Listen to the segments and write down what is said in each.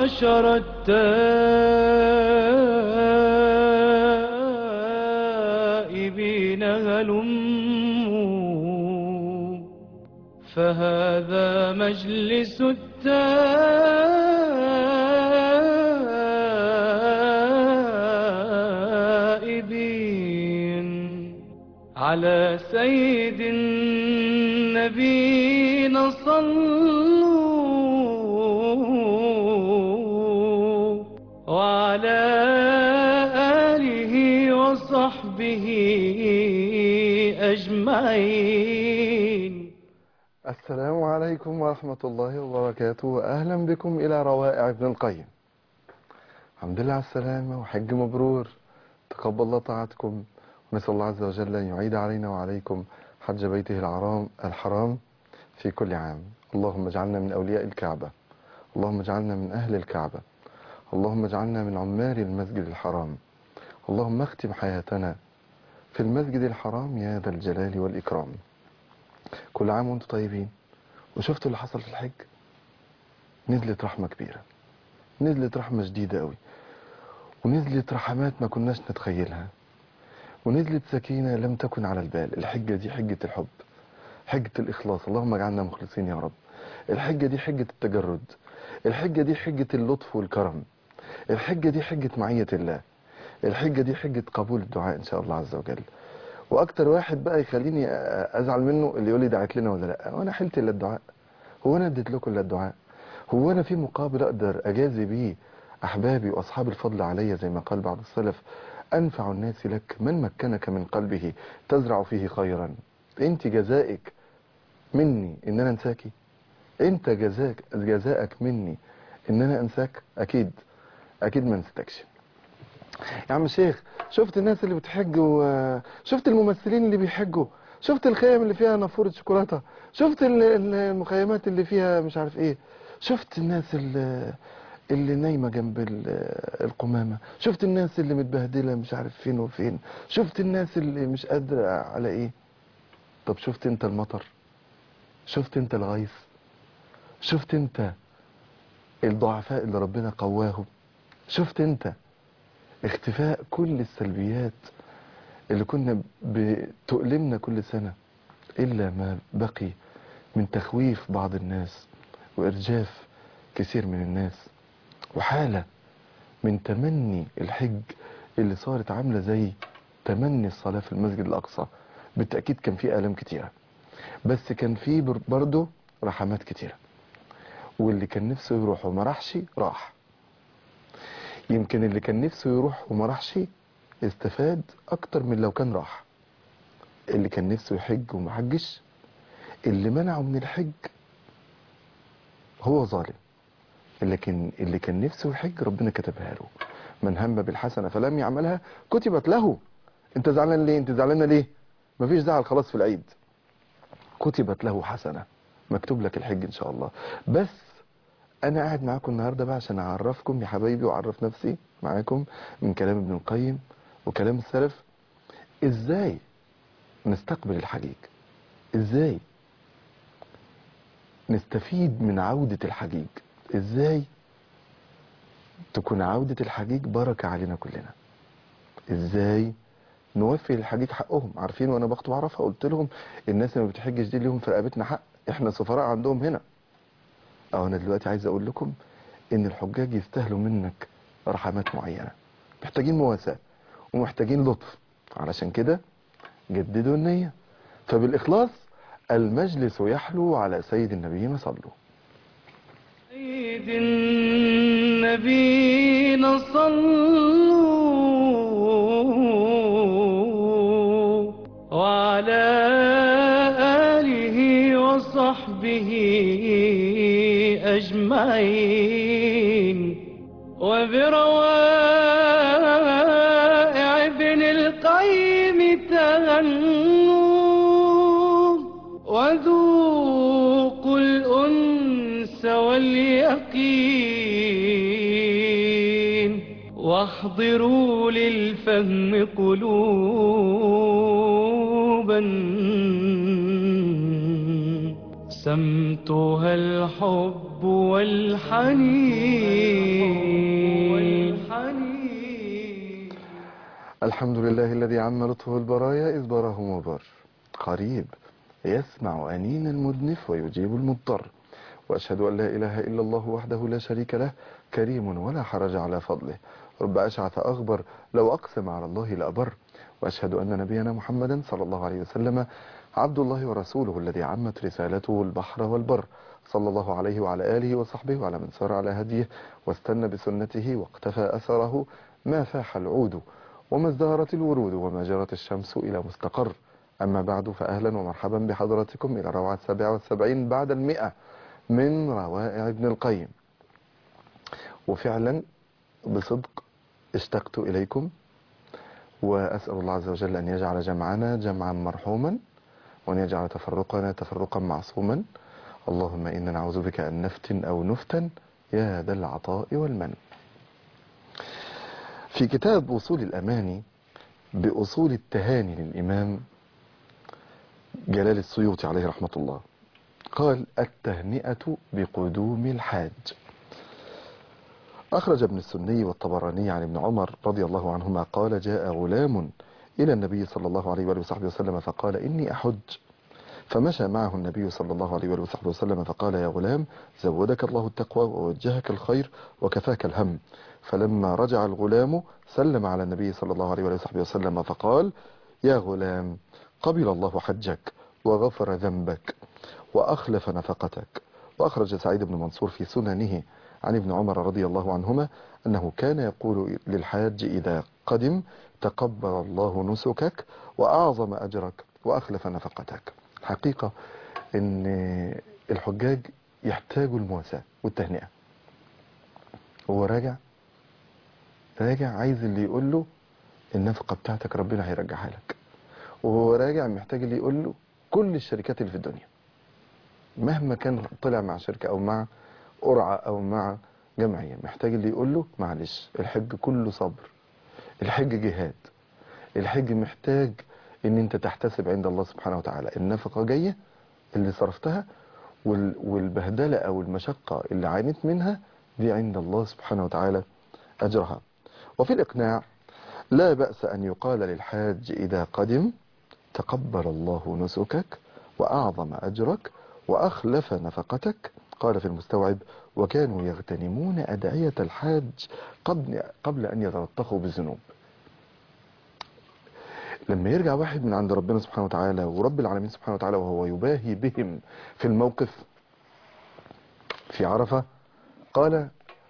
معشر التائبين هلموا فهذا مجلس التائبين على سيد النبينا صلوا وعلى آله وصحبه أجمعين السلام عليكم ورحمة الله وبركاته أهلا بكم إلى روائع ابن القيم الحمد لله على السلامة وحج مبرور تقبل الله طاعتكم ونسأل الله عز وجل أن يعيد علينا وعليكم حج بيته العرام الحرام في كل عام اللهم اجعلنا من أولياء الكعبة اللهم اجعلنا من أهل الكعبة اللهم اجعلنا من عمار المسجد الحرام اللهم اختم حياتنا في المسجد الحرام يا ذا الجلال والإكرام كل عام وانتم طيبين وشفتوا اللي حصل في الحج نزلت رحمة كبيرة نزلت رحمة شديدة قوي ونزلت رحمات ما كناش نتخيلها ونزلت سكينة لم تكن على البال الحجة دي حجة الحب حجة الإخلاص اللهم اجعلنا مخلصين يا رب الحجة دي حجة التجرد الحجة دي حجة اللطف والكرم الحجة دي حجة معية الله الحجة دي حجة قبول الدعاء إن شاء الله عز وجل واكتر واحد بقى يخليني ازعل منه اللي يقول لي دعيت لنا ولا لا وانا حلت الا الدعاء هو انا اديت لكم الا الدعاء هو انا في مقابل اقدر اجازي بيه احبابي واصحاب الفضل علي زي ما قال بعض السلف انفع الناس لك من مكنك من قلبه تزرع فيه خيرا انت جزائك مني ان انا انساكي انت جزاك جزاءك مني ان انا انساك اكيد اكيد ما نسيتكش يا عم شيخ شفت الناس اللي بتحج وشفت الممثلين اللي بيحجوا شفت الخيم اللي فيها نافورة شوكولاتة شفت ال- ال- المخيمات اللي فيها مش عارف ايه شفت الناس اللي, اللي نايمة جنب ال- القمامة شفت الناس اللي متبهدلة مش عارف فين وفين شفت الناس اللي مش قادرة على ايه طب شفت انت المطر شفت انت الغيث شفت انت الضعفاء اللي ربنا قواهم شفت انت اختفاء كل السلبيات اللي كنا بتؤلمنا كل سنة إلا ما بقي من تخويف بعض الناس وإرجاف كثير من الناس وحالة من تمني الحج اللي صارت عاملة زي تمني الصلاة في المسجد الأقصى بالتأكيد كان فيه آلام كتيرة بس كان فيه بر- برضه رحمات كتيرة واللي كان نفسه يروح وما راحش راح يمكن اللي كان نفسه يروح وما راحش استفاد اكتر من لو كان راح اللي كان نفسه يحج وما حجش اللي منعه من الحج هو ظالم لكن اللي كان نفسه يحج ربنا كتبها له من هم بالحسنه فلم يعملها كتبت له انت زعلان ليه انت زعلانه ليه مفيش زعل خلاص في العيد كتبت له حسنه مكتوب لك الحج ان شاء الله بس انا قاعد معاكم النهارده بقى عشان اعرفكم يا حبايبي واعرف نفسي معاكم من كلام ابن القيم وكلام السلف ازاي نستقبل الحجيج ازاي نستفيد من عودة الحجيج ازاي تكون عودة الحجيج بركة علينا كلنا ازاي نوفي للحجيج حقهم عارفين وانا بخطب اعرفها قلت لهم الناس اللي ما بتحجش دي ليهم في رقبتنا حق احنا سفراء عندهم هنا اه انا دلوقتي عايز اقول لكم ان الحجاج يستاهلوا منك رحمات معينة محتاجين مواساة ومحتاجين لطف علشان كده جددوا النية فبالإخلاص المجلس يحلو على سيد النبيين صلوا سيد النبينا صلوا وعلى آله وصحبه أجمعين وبروائع ابن القيم تغنوا وذوقوا الأنس واليقين واحضروا للفهم قلوبا سمتها الحب والحنين الحمد لله الذي عم لطفه البرايا إذ براه مبر قريب يسمع أنين المدنف ويجيب المضطر وأشهد أن لا إله إلا الله وحده لا شريك له كريم ولا حرج على فضله رب أشعث أغبر لو أقسم على الله لأبر وأشهد أن نبينا محمدا صلى الله عليه وسلم عبد الله ورسوله الذي عمت رسالته البحر والبر صلى الله عليه وعلى آله وصحبه وعلى من سار على هديه واستنى بسنته واقتفى أثره ما فاح العود وما ازدهرت الورود وما جرت الشمس إلى مستقر أما بعد فأهلا ومرحبا بحضراتكم إلى روعة 77 بعد المئة من روائع ابن القيم وفعلا بصدق اشتقت إليكم وأسأل الله عز وجل أن يجعل جمعنا جمعا مرحوما وأن يجعل تفرقنا تفرقا معصوما اللهم إنا نعوذ بك أن نفتن أو نفتن يا ذا العطاء والمن في كتاب وصول الأماني بأصول التهاني للإمام جلال السيوطي عليه رحمة الله قال التهنئة بقدوم الحاج أخرج ابن السني والطبراني عن ابن عمر رضي الله عنهما قال جاء غلام إلى النبي صلى الله عليه وآله وصحبه وسلم فقال إني أحج فمشى معه النبي صلى الله عليه وآله وصحبه وسلم فقال يا غلام زودك الله التقوى ووجهك الخير وكفاك الهم فلما رجع الغلام سلم على النبي صلى الله عليه وآله وصحبه وسلم فقال يا غلام قبل الله حجك وغفر ذنبك وأخلف نفقتك وأخرج سعيد بن منصور في سننه عن ابن عمر رضي الله عنهما أنه كان يقول للحاج إذا قدم تقبل الله نسكك وأعظم أجرك وأخلف نفقتك الحقيقة أن الحجاج يحتاجوا المواساة والتهنئة هو راجع راجع عايز اللي يقول له النفقة بتاعتك ربنا هيرجعها لك وهو راجع محتاج اللي يقول له كل الشركات اللي في الدنيا مهما كان طلع مع شركة أو مع قرعة أو مع جمعية محتاج اللي يقول له معلش الحج كله صبر الحج جهاد الحج محتاج ان انت تحتسب عند الله سبحانه وتعالى النفقة جاية اللي صرفتها وال- والبهدلة او المشقة اللي عانيت منها دي عند الله سبحانه وتعالى اجرها وفي الاقناع لا بأس ان يقال للحاج اذا قدم تقبل الله نسكك واعظم اجرك واخلف نفقتك قال في المستوعب وكانوا يغتنمون أدعية الحاج قبل, قبل أن يتلطخوا بالذنوب لما يرجع واحد من عند ربنا سبحانه وتعالى ورب العالمين سبحانه وتعالى وهو يباهي بهم في الموقف في عرفة قال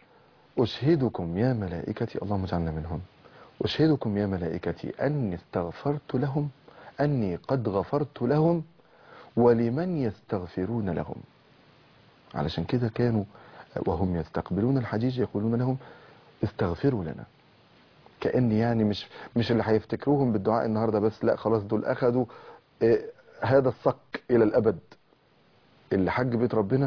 أشهدكم يا ملائكتي اللهم اجعلنا منهم أشهدكم يا ملائكتي أني استغفرت لهم أني قد غفرت لهم ولمن يستغفرون لهم علشان كده كانوا وهم يستقبلون الحجيج يقولون لهم استغفروا لنا كأن يعني مش مش اللي هيفتكروهم بالدعاء النهارده بس لا خلاص دول اخذوا آه، هذا الصك الى الابد اللي حج بيت ربنا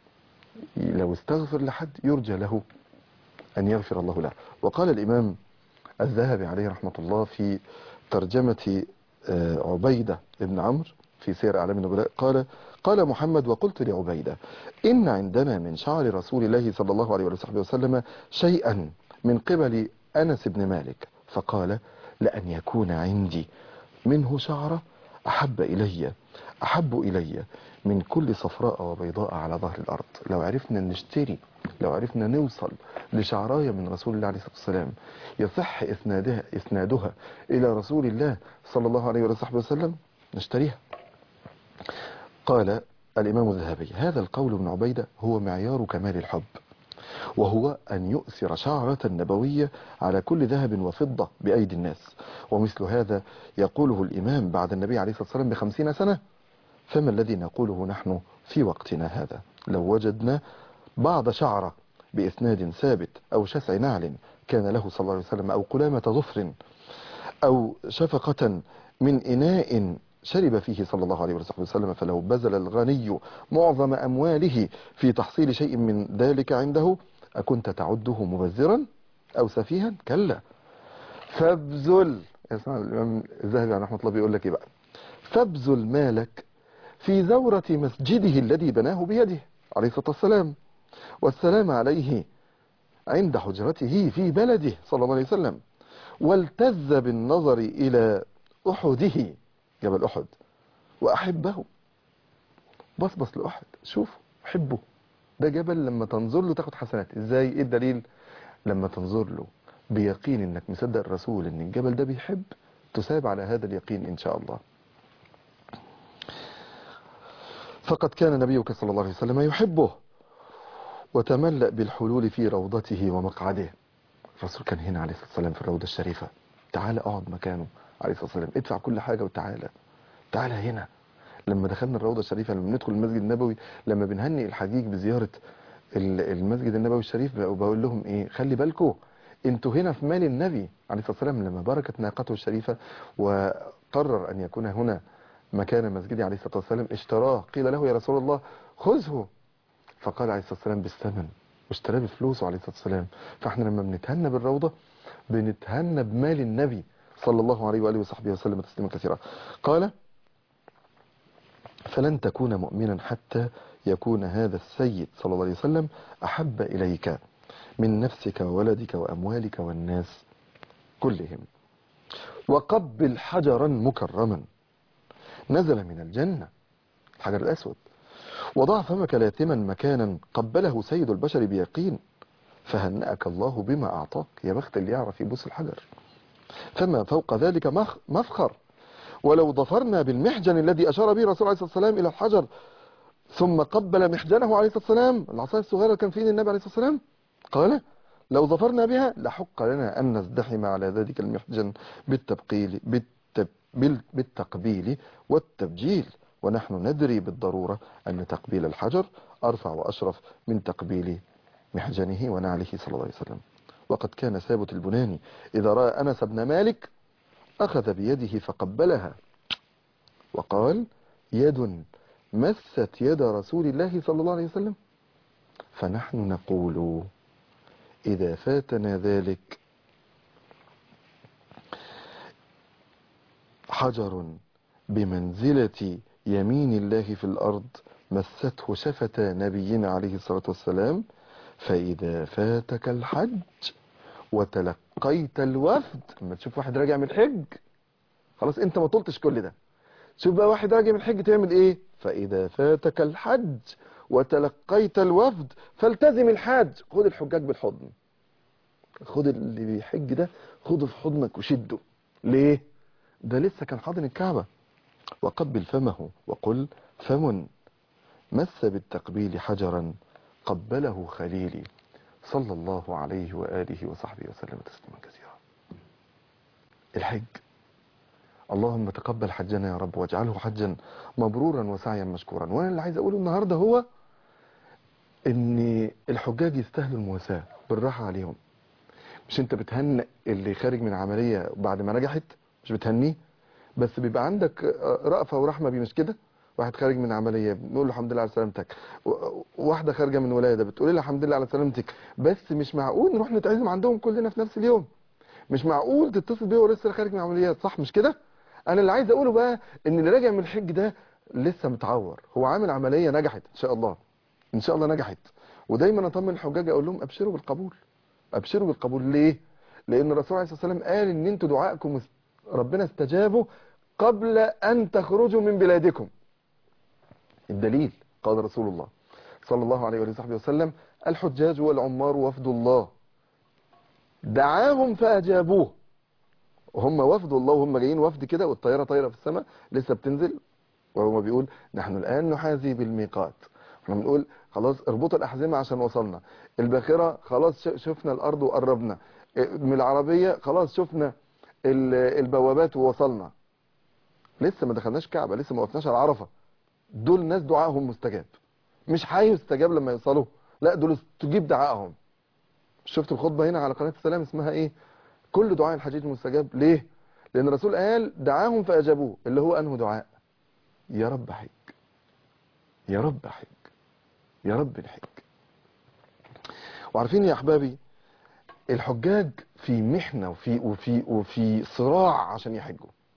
لو استغفر لحد يرجى له ان يغفر الله له وقال الامام الذهبي عليه رحمه الله في ترجمه آه، عبيده بن عمرو في سير اعلام النبلاء قال قال محمد وقلت لعبيده ان عندنا من شعر رسول الله صلى الله عليه وصحبه وسلم شيئا من قبل انس بن مالك فقال لان يكون عندي منه شعره احب الي احب الي من كل صفراء وبيضاء على ظهر الارض لو عرفنا نشتري لو عرفنا نوصل لشعرايه من رسول الله عليه الصلاه والسلام يصح اسنادها اسنادها الى رسول الله صلى الله عليه وصحبه وسلم نشتريها قال الإمام الذهبي هذا القول ابن عبيدة هو معيار كمال الحب وهو أن يؤثر شعرة نبوية على كل ذهب وفضة بأيدي الناس ومثل هذا يقوله الإمام بعد النبي عليه الصلاة والسلام بخمسين سنة فما الذي نقوله نحن في وقتنا هذا لو وجدنا بعض شعرة بإسناد ثابت أو شسع نعل كان له صلى الله عليه وسلم أو قلامة ظفر أو شفقة من إناء شرب فيه صلى الله عليه وسلم فلو بذل الغني معظم أمواله في تحصيل شيء من ذلك عنده أكنت تعده مبذرا أو سفيها كلا فابذل اسمع الإمام الذهبي عن رحمة الله بيقول لك إيه بقى فابذل مالك في زورة مسجده الذي بناه بيده عليه الصلاة والسلام والسلام عليه عند حجرته في بلده صلى الله عليه وسلم والتز بالنظر إلى أحده جبل أحد وأحبه بص بص لأحد شوف حبه ده جبل لما تنظر له تاخد حسنات ازاي ايه الدليل لما تنظر له بيقين انك مصدق الرسول ان الجبل ده بيحب تساب على هذا اليقين ان شاء الله فقد كان نبيك صلى الله عليه وسلم يحبه وتملأ بالحلول في روضته ومقعده الرسول كان هنا عليه الصلاة والسلام في الروضة الشريفة تعال اقعد مكانه عليه الصلاة والسلام ادفع كل حاجة وتعالى تعالى هنا لما دخلنا الروضة الشريفة لما ندخل المسجد النبوي لما بنهني الحجيج بزيارة ال- المسجد النبوي الشريف بقى- بقول لهم ايه خلي بالكم انتوا هنا في مال النبي عليه الصلاة والسلام لما بركت ناقته الشريفة وقرر ان يكون هنا مكان مسجده عليه الصلاة والسلام اشتراه قيل له يا رسول الله خذه فقال عليه الصلاة والسلام بالثمن واشتراه بفلوسه عليه الصلاة والسلام فاحنا لما بنتهنى بالروضة بنتهنى بمال النبي صلى الله عليه وآله وصحبه وسلم تسليما كثيرا قال فلن تكون مؤمنا حتى يكون هذا السيد صلى الله عليه وسلم أحب إليك من نفسك وولدك وأموالك والناس كلهم وقبل حجرا مكرما نزل من الجنة الحجر الأسود وضع فمك لاثما مكانا قبله سيد البشر بيقين فهنأك الله بما أعطاك يا بخت اللي يعرف يبوس الحجر فما فوق ذلك مخ- مفخر ولو ظفرنا بالمحجن الذي أشار به الرسول عليه الصلاة والسلام إلى الحجر ثم قبل محجنه عليه الصلاة والسلام العصاية الصغيرة اللي كان في ايد النبي عليه الصلاة والسلام قال لو ظفرنا بها لحق لنا أن نزدحم على ذلك المحجن بالتبقيل بالتب بال- بالتقبيل والتبجيل ونحن ندري بالضرورة أن تقبيل الحجر أرفع وأشرف من تقبيل محجنه ونعله صلى الله عليه وسلم وقد كان ثابت البناني إذا رأى أنس بن مالك أخذ بيده فقبلها وقال يد مست يد رسول الله صلى الله عليه وسلم فنحن نقول إذا فاتنا ذلك حجر بمنزلة يمين الله في الأرض مسته شفة نبينا عليه الصلاة والسلام فإذا فاتك الحج وتلقيت الوفد لما تشوف واحد راجع من الحج خلاص انت ما طلتش كل ده شوف بقى واحد راجع من الحج تعمل ايه فإذا فاتك الحج وتلقيت الوفد فالتزم الحج خد الحجاج بالحضن خد اللي بيحج ده خده في حضنك وشده ليه ده لسه كان حاضن الكعبة وقبل فمه وقل فم مس بالتقبيل حجرا قبله خليلي صلى الله عليه وآله وصحبه وسلم تسليما كثيرا الحج اللهم تقبل حجنا يا رب واجعله حجا مبرورا وسعيا مشكورا وانا اللي عايز اقوله النهارده هو ان الحجاج يستاهلوا المواساة بالراحة عليهم مش انت بتهنئ اللي خارج من عملية بعد ما نجحت مش بتهنيه بس بيبقى عندك رأفة ورحمة بيه مش كده واحد خارج من عملية بنقول له الحمد لله على سلامتك و- واحدة خارجة من ولادة بتقول لها الحمد لله على سلامتك بس مش معقول نروح نتعزم عندهم كلنا في نفس اليوم مش معقول تتصل بيه ولسه خارج من عمليات صح مش كده انا اللي عايز اقوله بقى ان اللي راجع من الحج ده لسه متعور هو عامل عملية نجحت ان شاء الله ان شاء الله نجحت ودايما اطمن الحجاج اقول لهم ابشروا بالقبول ابشروا بالقبول ليه لان الرسول عليه الصلاه والسلام قال ان انتوا دعائكم است- ربنا استجابه قبل ان تخرجوا من بلادكم الدليل قال رسول الله صلى الله عليه وصحبه وسلم الحجاج والعمار وفد الله دعاهم فاجابوه وهم وفد الله وهم جايين وفد كده والطياره طايره في السماء لسه بتنزل وهو بيقول نحن الان نحاذي بالميقات احنا بنقول خلاص اربطوا الأحزمة عشان وصلنا الباخرة خلاص ش- شفنا الأرض وقربنا من العربية خلاص شفنا ال- البوابات ووصلنا لسه ما دخلناش كعبة لسه ما وقفناش على عرفة دول ناس دعائهم مستجاب مش هيستجاب لما يوصلوا لا دول استجيب دعائهم شفت الخطبة هنا على قناة السلام اسمها ايه كل دعاء الحجيج مستجاب ليه لان الرسول قال دعاهم فاجابوه اللي هو انه دعاء يا رب حج يا رب حج يا رب الحج وعارفين يا احبابي الحجاج في محنة وفي وفي وفي صراع عشان يحجوا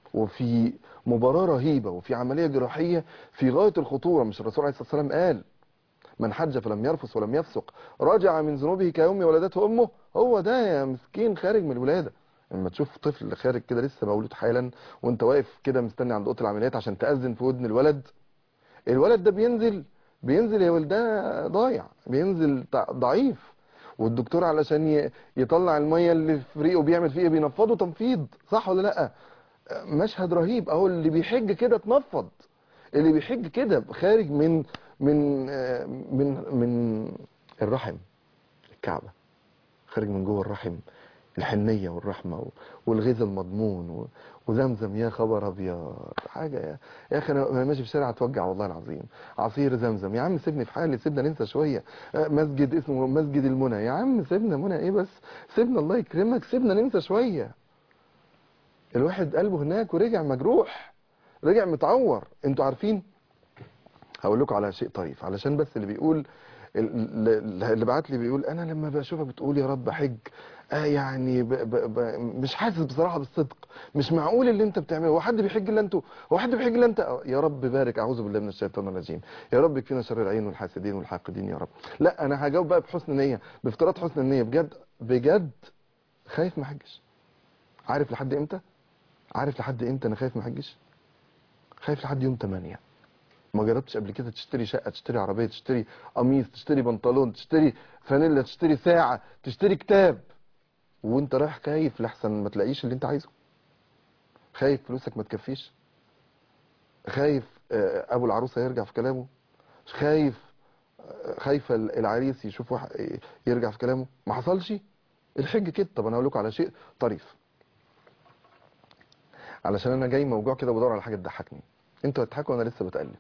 وفي مباراة رهيبة وفي عملية جراحية في غاية الخطورة مش الرسول عليه الصلاة والسلام قال من حج فلم يرفث ولم يفسق رجع من ذنوبه كيوم ولدته امه هو ده يا مسكين خارج من الولاده لما تشوف طفل خارج كده لسه مولود حالا وانت واقف كده مستني عند اوضه العمليات عشان تاذن في ودن الولد الولد ده بينزل بينزل يا ولده ضايع بينزل ضع- ضعيف والدكتور علشان ي- يطلع الميه اللي في ريقه بيعمل فيه ايه بينفضه تنفيض صح ولا لا مشهد رهيب اهو اللي بيحج كده اتنفض اللي بيحج كده خارج من من آه، من من الرحم الكعبة خارج من جوه الرحم الحنية والرحمة و- والغذاء المضمون و- وزمزم يا خبر ابيض حاجة يا, يا اخي انا وأنا ماشي في الشارع اتوجع والله العظيم عصير زمزم يا عم سيبني في حالي سيبنا ننسى شوية آه، مسجد اسمه مسجد المنى يا عم سيبنا منى ايه بس سيبنا الله يكرمك سيبنا ننسى شوية الواحد قلبه هناك ورجع مجروح رجع متعور انتوا عارفين هقول لكم على شيء طريف علشان بس اللي بيقول ال- اللي بعت لي بيقول انا لما بشوفك بتقول يا رب حج آه يعني ب ب ب مش حاسس بصراحه بالصدق مش معقول اللي انت بتعمله هو حد بيحج الا انتوا هو حد بيحج الا انت آه، يا رب بارك اعوذ بالله من الشيطان الرجيم يا رب يكفينا شر العين والحاسدين والحاقدين يا رب لا انا هجاوب بقى بحسن نيه بافتراض حسن النيه بجد بجد خايف ما احجش عارف لحد امتى عارف لحد امتى انا خايف ما احجش خايف لحد يوم 8 ما جربتش قبل كده تشتري شقة تشتري عربية تشتري قميص تشتري بنطلون تشتري فانيلا تشتري ساعة تشتري كتاب وانت رايح خايف لحسن ما تلاقيش اللي انت عايزه خايف فلوسك ما تكفيش خايف آه، ابو العروسة يرجع في كلامه خايف آه، خايفة العريس يشوف واحد يرجع في كلامه ما حصلش الحج كده طب انا اقول لكم على شيء طريف علشان انا جاي موجوع كده بدور على حاجه تضحكني انتوا هتضحكوا وانا لسه بتقلب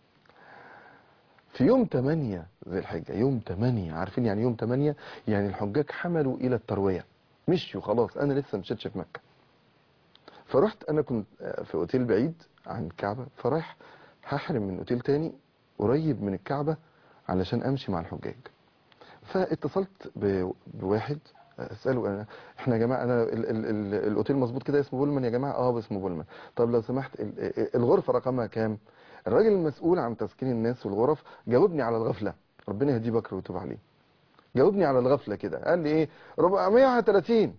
في يوم 8 ذي الحجه يوم 8 عارفين يعني يوم 8 يعني الحجاج حملوا الى الترويه مشيوا خلاص انا لسه مشيتش في مكه فرحت انا كنت آه، في اوتيل بعيد عن الكعبه فرايح هحرم من اوتيل تاني قريب من الكعبه علشان امشي مع الحجاج فاتصلت ب- بواحد اساله انا احنا يا جماعه انا ال ال ال الاوتيل مظبوط كده اسمه بولمان يا جماعه اه اسمه بولمان طب لو سمحت ال- ال- الغرفه رقمها كام الراجل المسؤول عن تسكين الناس والغرف جاوبني على الغفله ربنا يهديه بكر ويتوب عليه جاوبني على الغفله كده قال لي ايه 430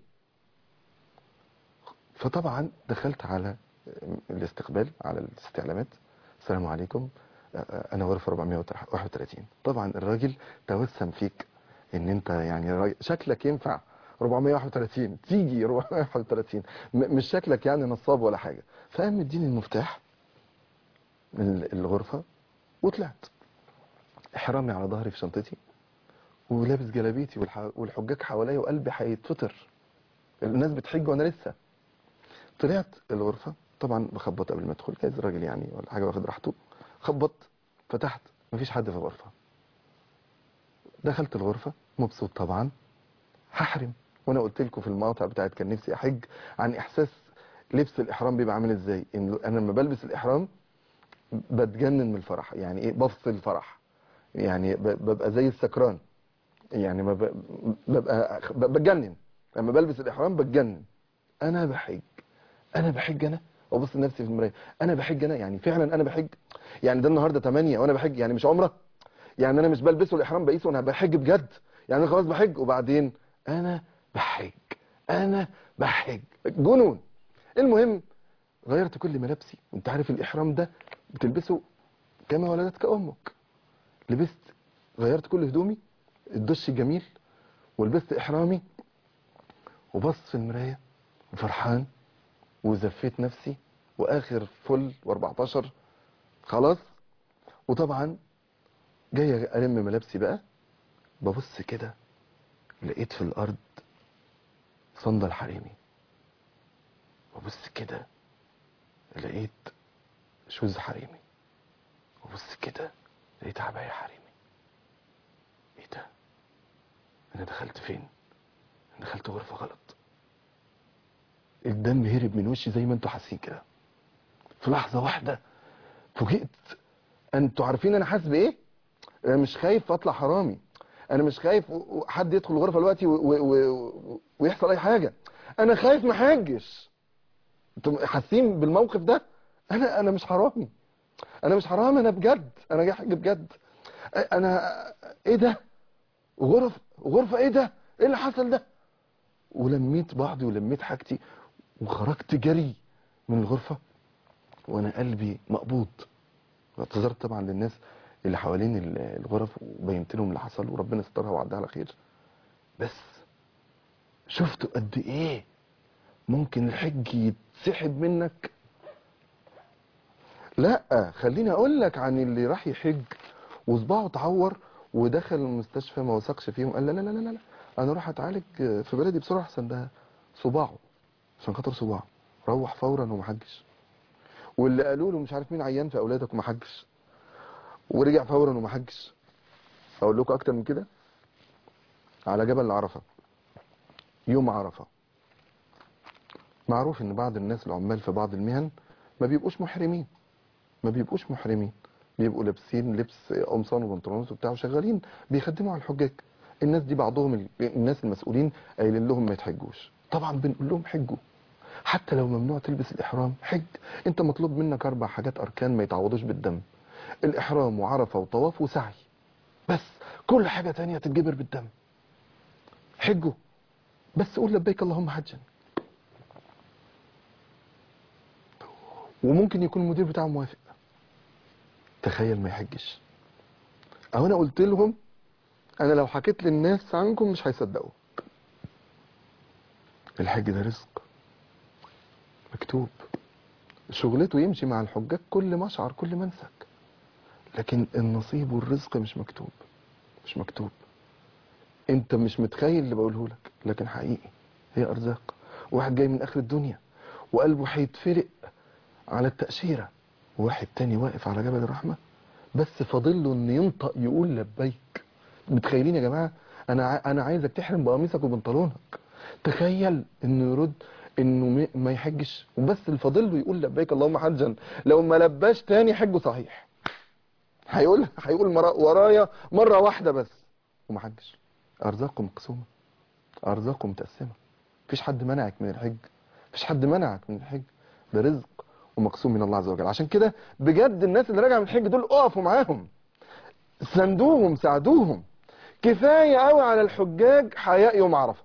فطبعا دخلت على الاستقبال على الاستعلامات السلام عليكم انا غرفه 431 طبعا الراجل توسم فيك ان انت يعني راجل- شكلك ينفع 431 تيجي 431 م- مش شكلك يعني نصاب ولا حاجه فقام مديني المفتاح من الغرفه وطلعت احرامي على ظهري في شنطتي ولابس جلابيتي والح- والحجاج حواليا وقلبي هيتفطر الناس بتحج وانا لسه طلعت الغرفه طبعا بخبط قبل ما ادخل جايز الراجل يعني ولا حاجه واخد راحته خبطت فتحت مفيش حد في الغرفه دخلت الغرفه مبسوط طبعا هحرم وانا قلت لكم في المقاطع بتاعت كان نفسي احج عن احساس لبس الاحرام بيبقى عامل ازاي ان انا لما بلبس الاحرام بتجنن من الفرح يعني ايه بفصل الفرح يعني ب- ببقى زي السكران يعني ما ب- ببقى ب- بتجنن لما بلبس الاحرام بتجنن انا بحج انا بحج انا وابص لنفسي في المرايه انا بحج انا يعني فعلا انا بحج يعني ده النهارده 8 وانا بحج يعني مش عمره يعني انا مش بلبسه الاحرام بقيسه وانا بحج بجد يعني انا خلاص بحج وبعدين انا بحج انا بحج جنون المهم غيرت كل ملابسي وانت عارف الاحرام ده بتلبسه كما ولدتك امك لبست غيرت كل هدومي الدش الجميل ولبست احرامي وبص في المرايه وفرحان وزفيت نفسي واخر فل و14 خلاص وطبعا جاي الم ملابسي بقى ببص كده لقيت في الارض صندل حريمي ببص كده لقيت شوز حريمي وبص كده لقيت عباية حريمي ايه ده انا دخلت فين أنا دخلت غرفة غلط الدم هرب من وشي زي ما انتوا حاسين كده في لحظة واحدة فوجئت انتوا عارفين انا حاسس بايه انا مش خايف اطلع حرامي انا مش خايف و- و- حد يدخل الغرفة دلوقتي و- و- و- ويحصل اي حاجة انا خايف ما حاجش انتم حاسين بالموقف ده انا انا مش حرامي انا مش حرامي انا بجد انا جاي حج بجد انا ايه ده غرف غرفه ايه ده ايه اللي حصل ده ولميت بعضي ولميت حاجتي وخرجت جري من الغرفه وانا قلبي مقبوض واعتذرت طبعا للناس اللي حوالين ال- الغرف وبينت لهم اللي حصل وربنا سترها وعدها على خير بس شفتوا قد ايه ممكن الحج يتسحب منك لا خليني اقول لك عن اللي راح يحج وصباعه اتعور ودخل المستشفى ما وثقش فيهم قال لا لا لا لا لا انا اروح اتعالج في بلدي بسرعه احسن ده صباعه عشان خاطر صباعه روح فورا وما حجش واللي قالوا له مش عارف مين عيان في اولادك وما حجش ورجع فورا وما حجش اقول لكم اكتر من كده على جبل عرفه يوم عرفه معروف ان بعض الناس العمال في بعض المهن ما بيبقوش محرمين ما بيبقوش محرمين بيبقوا لابسين لبس قمصان وبنطلونات وبتاع وشغالين بيخدموا على الحجاج الناس دي بعضهم ال- الناس المسؤولين قايلين لهم ما يتحجوش طبعا بنقول لهم حجوا حتى لو ممنوع تلبس الاحرام حج انت مطلوب منك اربع حاجات اركان ما يتعوضوش بالدم الاحرام وعرفه وطواف وسعي بس كل حاجه تانية تتجبر بالدم حجوا بس قول لبيك اللهم حجا وممكن يكون المدير بتاعه موافق تخيل ما يحجش او انا قلت لهم انا لو حكيت للناس عنكم مش هيصدقوا الحج ده رزق مكتوب شغلته يمشي مع الحجاج كل مشعر كل منسك لكن النصيب والرزق مش مكتوب مش مكتوب انت مش متخيل اللي بقوله لك لكن حقيقي هي ارزاق واحد جاي من اخر الدنيا وقلبه هيتفرق على التأشيرة وواحد تاني واقف على جبل الرحمة بس فاضل له ان ينطق يقول لبيك متخيلين يا جماعة انا ع- انا عايزك تحرم بقميصك وبنطلونك تخيل انه يرد انه م- ما يحجش وبس اللي فاضل له يقول لبيك اللهم حجا لو ما لباش تاني حجه صحيح هيقول هيقول مرا- ورايا مرة واحدة بس وما حجش ارزاقه مقسومة ارزاقه متقسمة مفيش حد منعك من الحج مفيش حد منعك من الحج ده رزق ومقسوم من الله عز وجل عشان كده بجد الناس اللي راجعه من الحج دول اقفوا معاهم ساندوهم ساعدوهم كفايه قوي على الحجاج حياء يوم عرفه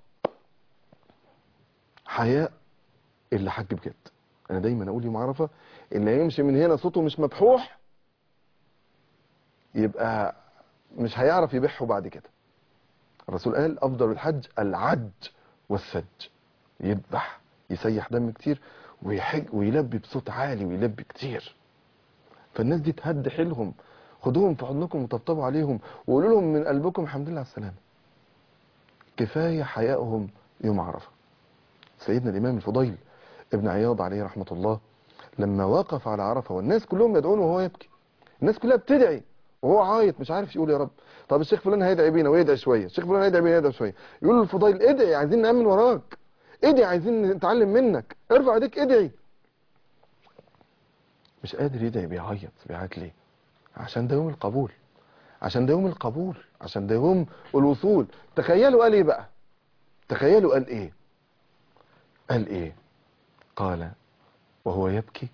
حياء اللي حج بجد انا دايما اقول يوم عرفه اللي هيمشي من هنا صوته مش مبحوح يبقى مش هيعرف يبحه بعد كده الرسول قال افضل الحج العج والسج يذبح يسيح دم كتير ويحج ويلبي بصوت عالي ويلبي كتير فالناس دي تهد حيلهم خدوهم في حضنكم وطبطبوا عليهم وقولوا لهم من قلبكم الحمد لله على السلامه كفايه حيائهم يوم عرفه سيدنا الامام الفضيل ابن عياض عليه رحمه الله لما وقف على عرفه والناس كلهم يدعون وهو يبكي الناس كلها بتدعي وهو عايط مش عارف يقول يا رب طب الشيخ فلان هيدعي بينا ويدعي شويه الشيخ فلان هيدعي بينا يدعي شويه يقول للفضيل ادعي عايزين نامن وراك ادعي عايزين نتعلم منك ارفع ايديك ادعي مش قادر يدعي بيعيط بيعيط ليه عشان ده يوم القبول عشان ده يوم القبول عشان ده يوم الوصول تخيلوا قال ايه بقى تخيلوا قال ايه قال ايه قال وهو يبكي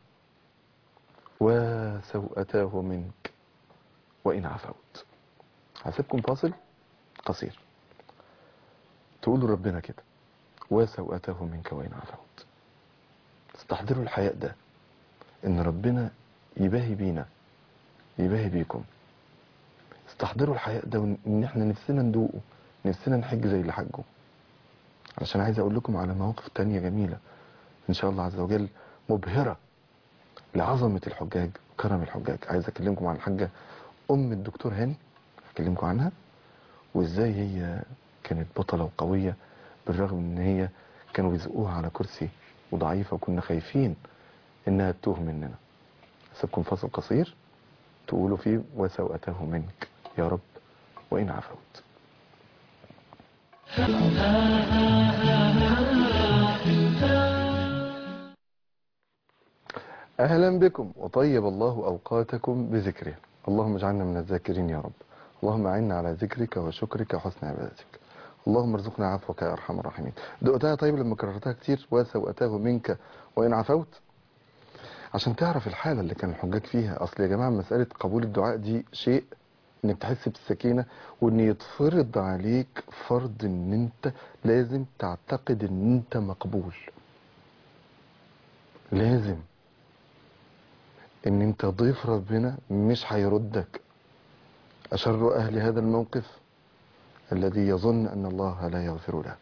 وسوءتاه منك وإن عفوت هسيبكم فاصل قصير تقولوا ربنا كده وسوءته منك وإن عفوت استحضروا الحياء ده إن ربنا يباهي بينا يباهي بيكم استحضروا الحياء ده وإن إن إحنا نفسنا ندوقه نفسنا نحج زي اللي حجوا علشان عايز أقول لكم على مواقف تانية جميلة إن شاء الله عز وجل مبهرة لعظمة الحجاج وكرم الحجاج عايز أكلمكم عن الحاجة أم الدكتور هاني أكلمكم عنها وإزاي هي كانت بطلة وقوية بالرغم إن هي كانوا بيزقوها على كرسي وضعيفة وكنا خايفين إنها تتوه مننا أسيبكم فاصل قصير تقولوا فيه وسوءته منك يا رب وإن عفوت أهلا بكم وطيب الله أوقاتكم بذكره اللهم اجعلنا من الذاكرين يا رب اللهم أعنا على ذكرك وشكرك وحسن عبادتك اللهم ارزقنا عفوك يا ارحم الراحمين دقتها طيب لما كررتها كتير وسوءته منك وان عفوت عشان تعرف الحالة اللي كان الحجاج فيها اصل يا جماعة مسألة قبول الدعاء دي شيء انك تحس بالسكينة وان يتفرض عليك فرض ان انت لازم تعتقد ان انت مقبول لازم ان انت ضيف ربنا مش هيردك اشر اهل هذا الموقف الذي يظن ان الله لا يغفر له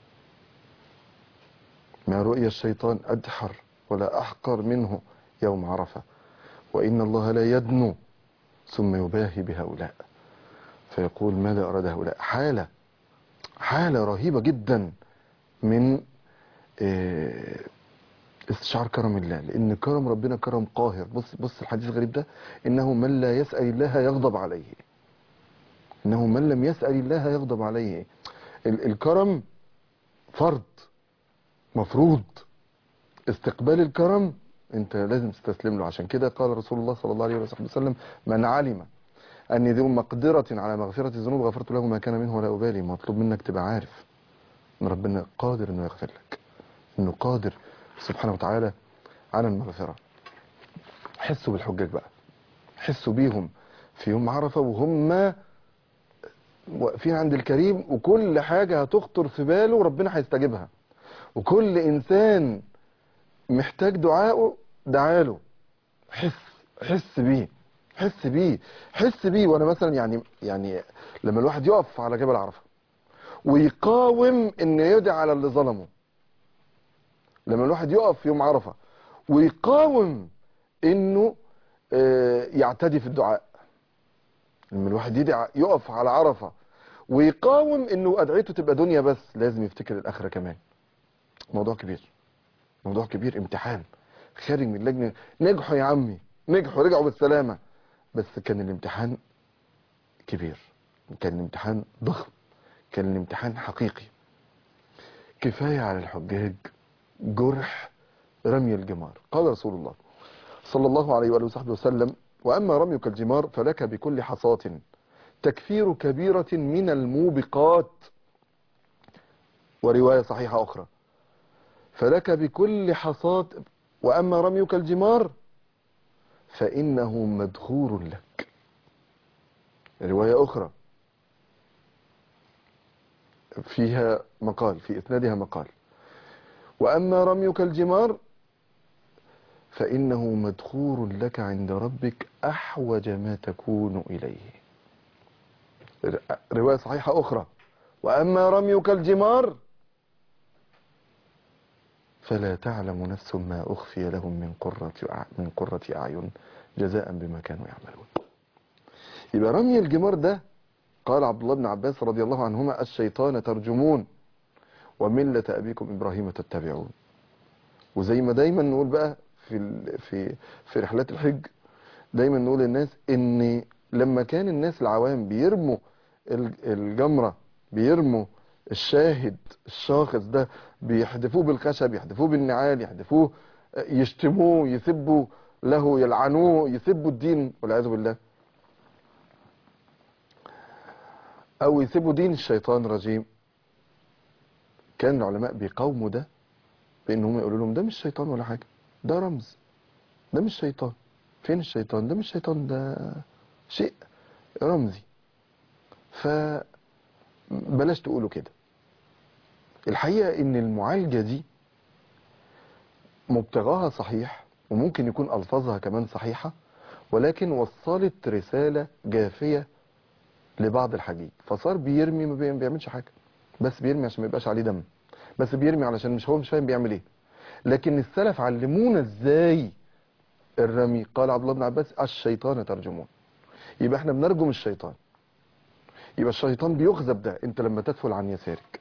ما رؤي الشيطان ادحر ولا احقر منه يوم عرفه وان الله لا يدنو ثم يباهي بهؤلاء فيقول ماذا اراد هؤلاء حاله حاله رهيبه جدا من آه، استشعار كرم الله لان كرم ربنا كرم قاهر بص بص الحديث الغريب ده انه من لا يسال الله يغضب عليه انه من لم يسال الله يغضب عليه ال- الكرم فرض مفروض استقبال الكرم انت لازم تستسلم له عشان كده قال رسول الله صلى الله عليه وصحبه وسلم من علم اني ذو مقدرة على مغفرة الذنوب غفرت له ما كان منه ولا ابالي مطلوب منك تبقى عارف ان ربنا قادر انه يغفر لك انه قادر سبحانه وتعالى على المغفرة حسوا بالحجاج بقى حسوا بيهم في يوم عرفة وهم واقفين عند الكريم وكل حاجة هتخطر في باله ربنا هيستجيبها وكل إنسان محتاج دعائه دعاله حس حس بيه حس بيه حس بيه وانا مثلا يعني يعني لما الواحد يقف على جبل عرفه ويقاوم ان يدعي على اللي ظلمه لما الواحد يقف يوم عرفه ويقاوم انه آه، يعتدي في الدعاء لما الواحد يدعي يقف على عرفه ويقاوم انه ادعيته تبقى دنيا بس لازم يفتكر الاخره كمان موضوع كبير موضوع كبير امتحان خارج من اللجنه نجحوا يا عمي نجحوا رجعوا بالسلامه بس كان الامتحان كبير كان الامتحان ضخم كان الامتحان حقيقي كفايه على الحجاج جرح رمي الجمار قال رسول الله صلى الله عليه وآله وصحبه وسلم وأما رميك الجمار فلك بكل حصاة تكفير كبيرة من الموبقات ورواية صحيحة أخرى فلك بكل حصاة وأما رميك الجمار فإنه مدخور لك رواية أخرى فيها مقال في إسنادها مقال وأما رميك الجمار فإنه مدخور لك عند ربك أحوج ما تكون إليه ر- رواية صحيحة أخرى وأما رميك الجمار فلا تعلم نفس ما أخفي لهم من قرة أع- من قرة أعين جزاء بما كانوا يعملون يبقى رمي الجمار ده قال عبد الله بن عباس رضي الله عنهما الشيطان ترجمون وملة أبيكم إبراهيم تتبعون وزي ما دايما نقول بقى في ال- في في رحلات الحج دايما نقول للناس ان لما كان الناس العوام بيرموا ال- الجمرة بيرموا الشاهد الشاخص ده بيحدفوه بالخشب يحدفوه بالنعال يحدفوه يشتموه يسبوا له يلعنوه يسبوا الدين والعياذ بالله او يسبوا دين الشيطان الرجيم كان العلماء بيقاوموا ده بان هم يقولوا لهم ده مش شيطان ولا حاجه ده رمز ده مش شيطان فين الشيطان ده مش شيطان ده شيء رمزي فبلاش تقولوا كده الحقيقه ان المعالجه دي مبتغاها صحيح وممكن يكون الفاظها كمان صحيحه ولكن وصلت رساله جافيه لبعض الحجيج فصار بيرمي ما بي- بيعملش حاجه بس بيرمي عشان ما يبقاش عليه دم بس بيرمي علشان مش هو مش فاهم بيعمل ايه لكن السلف علمونا ازاي الرمي قال عبد الله بن عباس الشيطان ترجمون يبقى احنا بنرجم الشيطان يبقى الشيطان بيغذب ده انت لما تدفل عن يسارك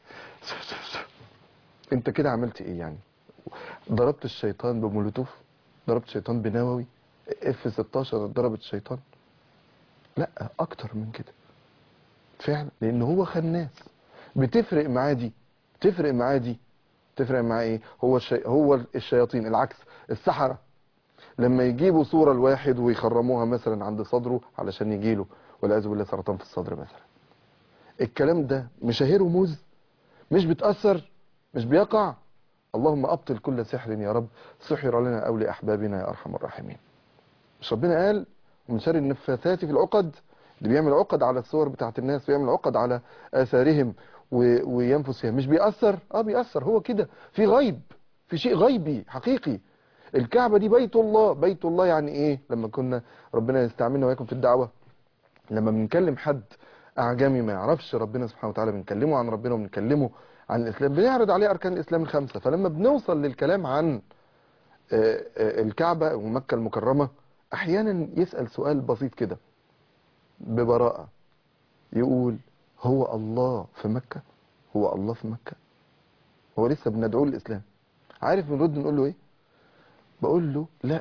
انت كده عملت ايه يعني ضربت الشيطان بمولوتوف ضربت الشيطان بنووي اف 16 ضربت الشيطان لا اكتر من كده فعلا لان هو خناس بتفرق معاه دي تفرق معاه دي تفرق معاه ايه هو الشي... هو الشياطين العكس السحرة لما يجيبوا صورة الواحد ويخرموها مثلا عند صدره علشان يجيله والعياذ بالله سرطان في الصدر مثلا الكلام ده مش هيرمز مش بتأثر مش بيقع اللهم أبطل كل سحر يا رب سحر لنا أو لأحبابنا يا أرحم الراحمين مش ربنا قال ومن شر النفاثات في العقد اللي بيعمل عقد على الصور بتاعت الناس ويعمل عقد على آثارهم و... وينفس فيها مش بيأثر اه بيأثر هو كده في غيب في شيء غيبي حقيقي الكعبة دي بيت الله بيت الله يعني ايه لما كنا ربنا يستعملنا وياكم في الدعوة لما بنكلم حد اعجمي ما يعرفش ربنا سبحانه وتعالى بنكلمه عن ربنا وبنكلمه عن الاسلام بنعرض عليه اركان الاسلام الخمسة فلما بنوصل للكلام عن آه، آه، الكعبة ومكة المكرمة احيانا يسأل سؤال بسيط كده ببراءة يقول هو الله في مكة هو الله في مكة هو لسه بندعوه للإسلام عارف بنرد نقول له ايه بقول له لا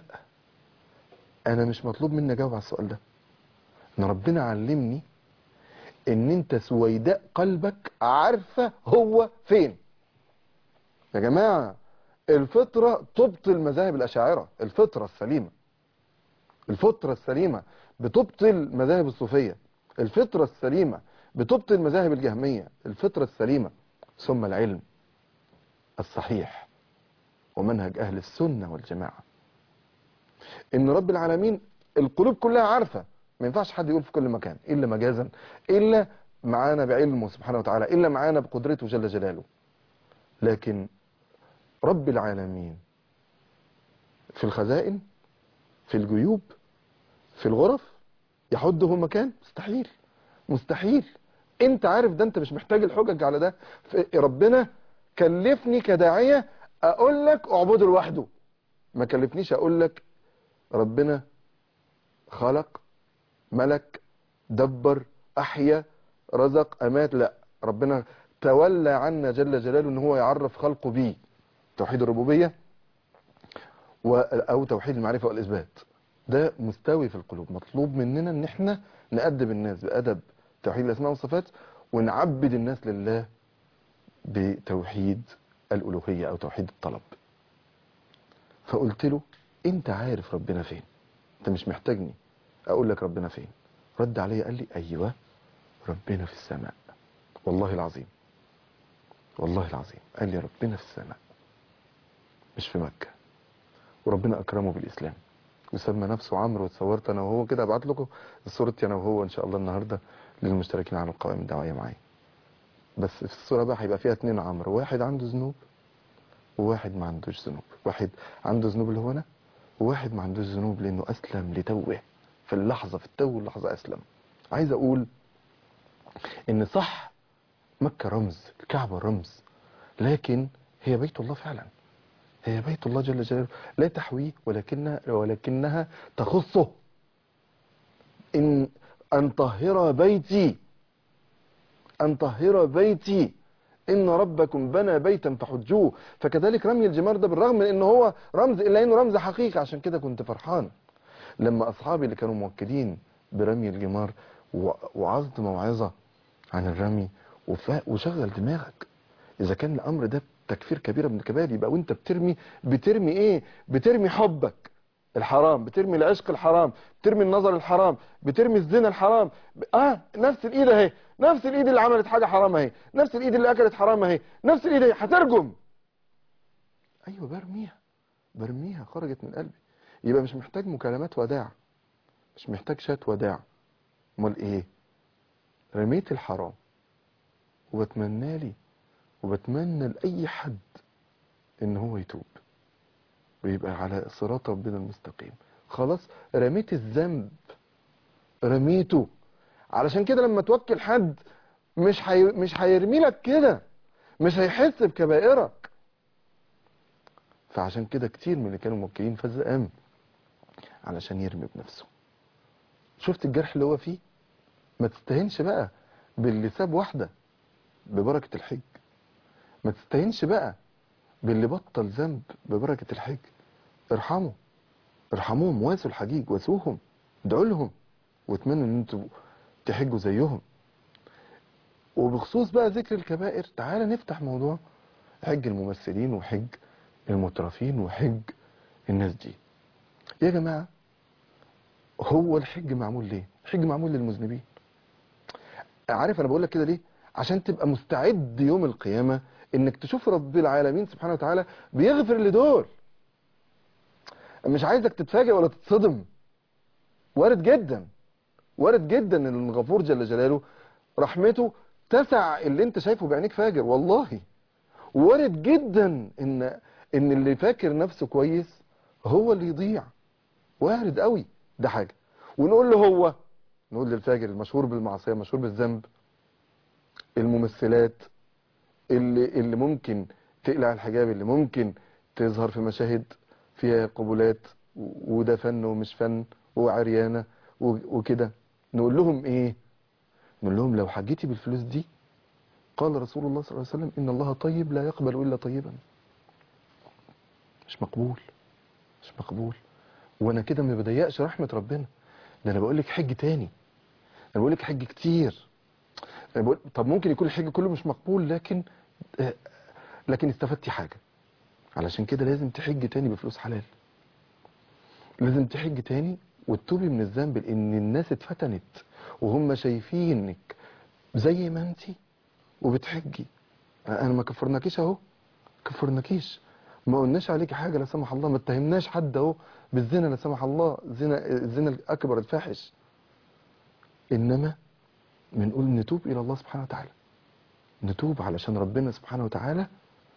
انا مش مطلوب مني اجاوب على السؤال ده ان ربنا علمني ان انت سويداء قلبك عارفة هو فين يا جماعة الفطرة تبطل مذاهب الاشاعرة الفطرة السليمة الفطرة السليمة بتبطل مذاهب الصوفية الفطرة السليمة بتبطل مذاهب الجهمية الفطرة السليمة ثم العلم الصحيح ومنهج أهل السنة والجماعة إن رب العالمين القلوب كلها عارفة ما ينفعش حد يقول في كل مكان إلا مجازا إلا معانا بعلمه سبحانه وتعالى إلا معانا بقدرته جل جلاله لكن رب العالمين في الخزائن في الجيوب في الغرف يحده مكان مستحيل مستحيل انت عارف ده انت مش محتاج الحجج على ده ف- ربنا كلفني كداعية اقول لك اعبده لوحده ما كلفنيش اقول لك ربنا خلق ملك دبر احيا رزق امات لا ربنا تولى عنا جل جلاله ان هو يعرف خلقه بيه توحيد الربوبية و- او توحيد المعرفة والاثبات ده مستوي في القلوب مطلوب مننا ان احنا نأدب الناس بأدب توحيد الاسماء والصفات ونعبد الناس لله بتوحيد الألوهية أو توحيد الطلب فقلت له أنت عارف ربنا فين أنت مش محتاجني أقول لك ربنا فين رد علي قال لي أيوة ربنا في السماء والله العظيم والله العظيم قال لي ربنا في السماء مش في مكة وربنا أكرمه بالإسلام وسمى نفسه عمرو واتصورت أنا وهو كده أبعت لكم صورتي أنا وهو إن شاء الله النهاردة للمشتركين على القوائم الدعوية معايا بس في الصورة بقى هيبقى فيها اتنين عمرو واحد عنده ذنوب وواحد ما عندوش ذنوب واحد عنده ذنوب اللي هو انا وواحد ما عندوش ذنوب لانه اسلم لتوه في اللحظة في التو اللحظة اسلم عايز اقول ان صح مكة رمز الكعبة رمز لكن هي بيت الله فعلا هي بيت الله جل جلاله لا تحويه ولكنها ولكنها تخصه ان ان طهر بيتي أن طهر بيتي إن ربكم بنى بيتا فحجوه فكذلك رمي الجمار ده بالرغم من إنه هو رمز إلا إنه رمز حقيقي عشان كده كنت فرحان لما أصحابي اللي كانوا موكلين برمي الجمار و- وعظت موعظة عن الرمي وف- وشغل دماغك إذا كان الأمر ده تكفير كبيرة من الكبائر يبقى وأنت بترمي بترمي إيه بترمي حبك الحرام بترمي العشق الحرام بترمي النظر الحرام بترمي الزنا الحرام ب- اه نفس الايد اهي نفس الايد اللي عملت حاجه حرام اهي نفس الايد اللي اكلت حرام اهي نفس الايد اهي هترجم ايوه برميها برميها خرجت من قلبي يبقى مش محتاج مكالمات وداع مش محتاج شات وداع امال ايه رميت الحرام وبتمنى لي وبتمنى لاي حد ان هو يتوب ويبقى على صراط ربنا المستقيم خلاص رميت الذنب رميته علشان كده لما توكل حد مش حي... مش هيرمي لك كده مش هيحس بكبائرك فعشان كده كتير من اللي كانوا موكلين فز قام علشان يرمي بنفسه شفت الجرح اللي هو فيه ما تستهينش بقى باللي ساب واحدة ببركة الحج ما تستهينش بقى باللي بطل ذنب ببركة الحج ارحموا ارحموهم واسوا الحجيج واسوهم ادعوا لهم واتمنوا ان انتوا تحجوا زيهم وبخصوص بقى ذكر الكبائر تعالى نفتح موضوع حج الممثلين وحج المترفين وحج الناس دي يا جماعة هو الحج معمول ليه الحج معمول للمذنبين عارف انا بقول لك كده ليه عشان تبقى مستعد يوم القيامة انك تشوف رب العالمين سبحانه وتعالى بيغفر لدول مش عايزك تتفاجئ ولا تتصدم وارد جدا وارد جدا ان الغفور جل جلاله رحمته تسع اللي انت شايفه بعينيك فاجر والله وارد جدا ان ان اللي فاكر نفسه كويس هو اللي يضيع وارد قوي ده حاجة ونقول له هو نقول للفاجر المشهور بالمعصية المشهور بالذنب الممثلات اللي اللي ممكن تقلع الحجاب اللي ممكن تظهر في مشاهد فيها قبلات و- وده فن ومش فن وعريانة و- وكده نقول لهم ايه نقول لهم لو حجيتي بالفلوس دي قال رسول الله صلى الله عليه وسلم ان الله طيب لا يقبل الا طيبا مش مقبول مش مقبول وانا كده ما بضيقش رحمة ربنا ده انا بقول لك حج تاني انا بقول لك حج كتير انا بقول طب ممكن يكون الحج كله مش مقبول لكن آه، لكن استفدتي حاجة علشان كده لازم تحج تاني بفلوس حلال لازم تحج تاني وتتوبي من الذنب لان الناس اتفتنت وهم شايفينك زي ما انتي وبتحجي انا ما كفرناكيش اهو كفرناكيش ما قلناش عليكي حاجه لا سمح الله ما اتهمناش حد اهو بالزنا لا سمح الله زنا الزنا الاكبر الفاحش انما بنقول نتوب الى الله سبحانه وتعالى نتوب علشان ربنا سبحانه وتعالى